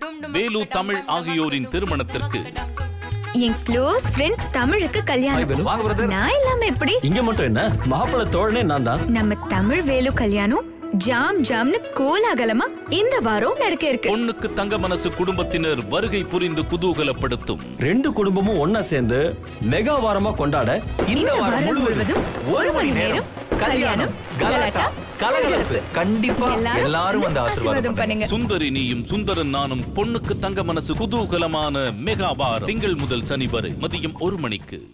வேலு தமிழ் ஆகியோரின் திருமணத்திற்கு என் close friend தமிழுக்கு கல்யாணம் வாங்க பிரதர் நான் இல்லாம எப்படி இங்க மட்டும் என்ன மாப்பிள்ளை தோழனே நான் தான் நம்ம தமிழ் வேலு கல்யாணம் ஜாம் ஜாம்னு கோலாகலமா இந்த வாரம் நடக்க இருக்கு பொண்ணுக்கு தங்க மனசு குடும்பத்தினர் வருகை புரிந்து குதூகலப்படுத்தும் ரெண்டு குடும்பமும் ஒன்னா சேர்ந்து மெகா வாரமா கொண்டாட இந்த வாரம் முழுவதும் ஒரு மணி நேரம் கல்யாணம் கலாட்டா கலகலப்பு கண்டிப்பா எல்லாரும் எல்லாரும் வந்து ஆசீர்வாதம் ஆசீர்வாதம் பண்ணுங்க சுந்தரி நீயும் சுந்தரன் நானும் பொண்ணுக்கு தங்க மனசு குதூகலமான மெகா வாரம் திங்கள் முதல் சனி வரை மதியம் ஒரு மணிக்கு